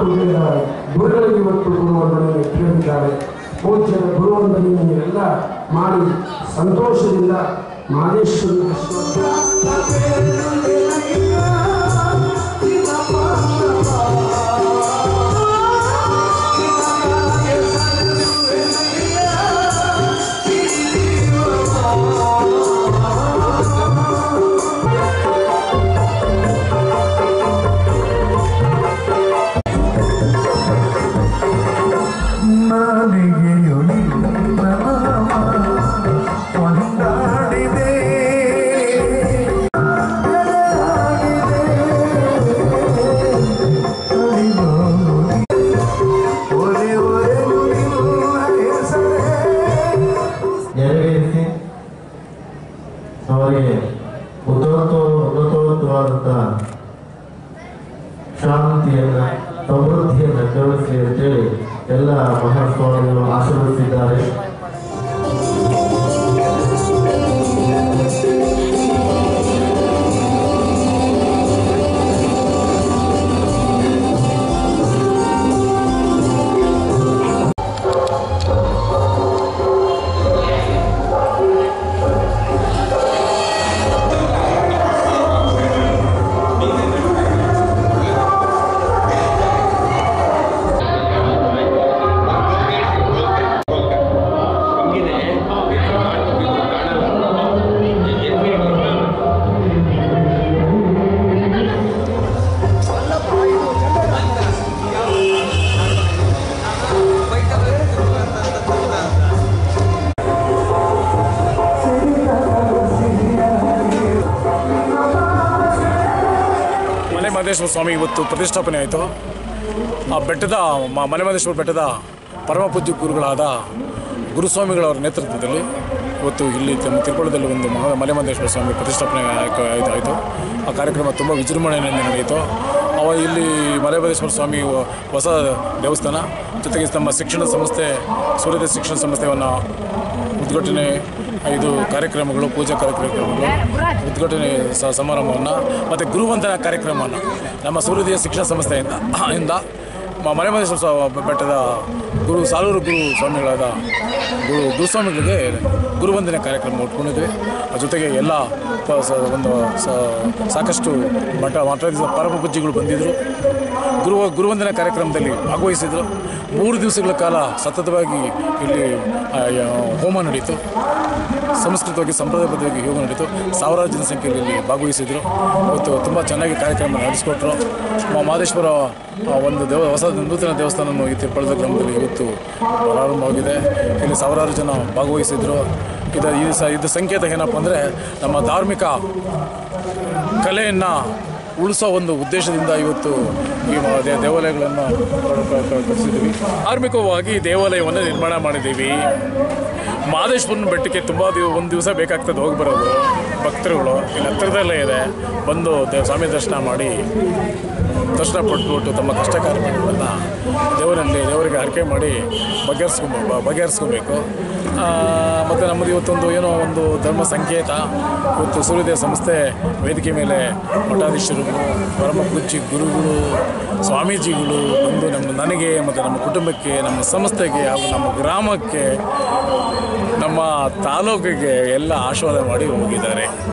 ಪೂಜೆಯ ಗುರುಗಳಿಗೆ ಇವತ್ತು ಗುರುವಂದನೆ ಇಟ್ಟಿದ್ದಾರೆ ಪೂಜ್ಯರ ಗುರುವಂದನೆಯನ್ನು ಎಲ್ಲ ಮಾಡಿ ಸಂತೋಷದಿಂದ ಮಾದೇಶ್ವರಿ ನಾಲಿಗೆಯೊಳಿ ನಾಮ ಕೊಂಡಾಡಿದೆ ಒರೆ ಒರೆ ನಿನ್ನ ಹೆಸರೇ ನೆರವೇರಿಸಿ ಅವರಿಗೆ ಉನ್ನತ ಉನ್ನತೋತ್ತವಾದಂಥ ಶಾಂತಿಯನ್ನ ಸಮೃದ್ಧಿಯನ್ನ ಕರುಣಿಸಿ ಅಂತೇಳಿ ಎಲ್ಲ ಮಹಾಸ್ವಾಮಿಗಳು ಆಶೀರ್ವದಿಸಿದ್ದಾರೆ ಮಲೆ ಮಹದೇಶ್ವರ ಸ್ವಾಮಿ ಇವತ್ತು ಪ್ರತಿಷ್ಠಾಪನೆ ಆಯಿತು ಆ ಬೆಟ್ಟದ ಮ- ಮಲೆ ಮಹದೇಶ್ವರ ಬೆಟ್ಟದ ಪರಮ ಪೂಜ್ಯ ಗುರುಗಳಾದ ಗುರುಸ್ವಾಮಿಗಳವರ ನೇತೃತ್ವದಲ್ಲಿ ಇವತ್ತು ಇಲ್ಲಿ ತಮ್ಮ ತಿರುಪಳದಲ್ಲಿ ಒಂದು ಮಹಾ ಮಲೆ ಮಹದೇಶ್ವರ ಸ್ವಾಮಿ ಪ್ರತಿಷ್ಠಾಪನೆ ಆಯ್ತು ಆಯ್ತು ಆಯಿತು ಆ ಕಾರ್ಯಕ್ರಮ ತುಂಬ ವಿಜೃಂಭಣೆಯಿಂದ ನಡೆಯಿತು ಅವ ಇಲ್ಲಿ ಮಲೆ ಮಹದೇಶ್ವರ ಸ್ವಾಮಿ ವ- ಹೊಸ ದೇವಸ್ಥಾನ ಜೊತೆಗೆ ನಮ್ಮ ಶಿಕ್ಷಣ ಸಂಸ್ಥೆ ಸೂರ್ಯೋದಯ ಶಿಕ್ಷಣ ಸಂಸ್ಥೆಯನ್ನು ಉದ್ಘಾಟನೆ ಇದು ಕಾರ್ಯಕ್ರಮಗಳು ಪೂಜಾ ಕಾರ್ಯಕ್ರಮಗಳು ಉದ್ಘಾಟನೆ ಸ- ಸಮಾರಂಭವನ್ನು ಮತ್ತು ಗುರುವಂದನಾ ಕಾರ್ಯಕ್ರಮವನ್ನು ನಮ್ಮ ಸೂರ್ಯೋದಯ ಶಿಕ್ಷಣ ಸಂಸ್ಥೆಯಿಂದ ಇಂದ ಮ- ಮಲೆಮಹದೇಶ್ವರ ಸ್ವ- ಬೆಟ್ಟದ ಗುರು ಸಾಲೂರು ಗುರು ಸ್ವಾಮಿಗಳಾದ ಗುರು ಗುರುಸ್ವಾಮಿಗಳಿಗೆ ಗುರುವಂದನೆ ಕಾರ್ಯಕ್ರಮ ಉಟ್ಕೊಂಡಿದ್ವಿ ಅದ್ರ ಜೊತೆಗೆ ಎಲ್ಲ ಪ- ಸ- ಒಂದು ಸ- ಸಾಕಷ್ಟು ಮಠ ಮಠದ ಪರಮ ಪೂಜ್ಯಗಳು ಬಂದಿದ್ದರು ಗುರು ಗುರುವಂದನೆ ಕಾರ್ಯಕ್ರಮದಲ್ಲಿ ಭಾಗವಹಿಸಿದರು ಮೂರು ದಿವಸಗಳ ಕಾಲ ಸತತವಾಗಿ ಇಲ್ಲಿ ಆ, ಯ- ಹೋಮ ನಡೀತು ಸಂಸ್ಕೃತವಾಗಿ ಸಂಪ್ರದಾಯಬದ್ಧವಾಗಿ ಯೋಗ ನಡೀತು ಸಾವಿರಾರು ಜನಸಂಖ್ಯೆಯಲ್ಲಿ ಇಲ್ಲಿ ಭಾಗವಹಿಸಿದರು ಇವತ್ತು ತುಂಬ ಚೆನ್ನಾಗಿ ಕಾರ್ಯಕ್ರಮ ನಡೆಸಿಕೊಟ್ರು ಮ- ಮಹದೇಶ್ವರ ಆ, ಒಂದು ದೇವ ಹೊಸ ನೂತನ ದೇವಸ್ಥಾನವನ್ನು ಈ ತಿರುಪಳದ ಗ್ರಾಮದಲ್ಲಿ ಇವತ್ತು ಪ್ರಾರಂಭವಾಗಿದೆ ಇಲ್ಲಿ ಸಾವಿರಾರು ಜನ ಭಾಗವಹಿಸಿದರು ಇದು ಇದು ಸ ಇದು ಸಂಕೇತ ಏನಪ್ಪ ಅಂದರೆ ನಮ್ಮ ಧಾರ್ಮಿಕ ಕಲೆಯನ್ನು ಉಳಿಸೋ ಒಂದು ಉದ್ದೇಶದಿಂದ ಇವತ್ತು ಈ ಮ- ದೇ- ದೇವಾಲಯಗಳನ್ನು ಕ- ಕ- ಕ- ಕಟ್ಟಿಸಿದ್ದೀವಿ ಧಾರ್ಮಿಕವಾಗಿ ದೇವಾಲಯವನ್ನು ನಿರ್ಮಾಣ ಮಾಡಿದ್ದೀವಿ ಮಹದೇಶ್ವರನ ಬೆಟ್ಟಕ್ಕೆ ತುಂಬ ದಿವ ಒಂದು ದಿವಸ ಬೇಕಾಗ್ತದೆ ಹೋಗಿ ಬರೋದು ಭಕ್ತರುಗಳು ಇಲ್ಲಿ ಹತ್ತಿರದಲ್ಲೇ ಇದೆ ಬಂದು ದೇವ ಸ್ವಾಮಿ ದರ್ಶನ ಮಾಡಿ ದರ್ಶನ ಪಟ್ಬಿಟ್ಟು ತಮ್ಮ ಕಷ್ಟ ಕಾರ್ಯಗಳನ್ನು ದೇವರಲ್ಲಿ ದೇವರಿಗೆ ಹರಕೆ ಮಾಡಿ ಬಗೆಹರಿಸ್ಕೊಬೇಕು ಬಗೆಹರಿಸ್ಕೊಬೇಕು ಮತ್ತು ನಮ್ಮದು ಇವತ್ತೊಂದು ಏನೋ ಒಂದು ಧರ್ಮ ಸಂಕೇತ ಇವತ್ತು ಸೂರ್ಯೋದಯ ಸಂಸ್ಥೆ ವೇದಿಕೆ ಮೇಲೆ ಮಠಾಧೀಶರುಗಳು ಪರಮ ಪೂಜ್ಯ ಗುರುಗಳು ಸ್ವಾಮೀಜಿಗಳು ಬಂದು ನಮ್ಮ ನನಗೆ ಮತ್ತು ನಮ್ಮ ಕುಟುಂಬಕ್ಕೆ ನಮ್ಮ ಸಂಸ್ಥೆಗೆ ಹಾಗೂ ನಮ್ಮ ಗ್ರಾಮಕ್ಕೆ ನಮ್ಮ ತಾಲೂಕಿಗೆ ಎಲ್ಲ ಆಶೀರ್ವಾದ ಮಾಡಿ ಹೋಗಿದ್ದಾರೆ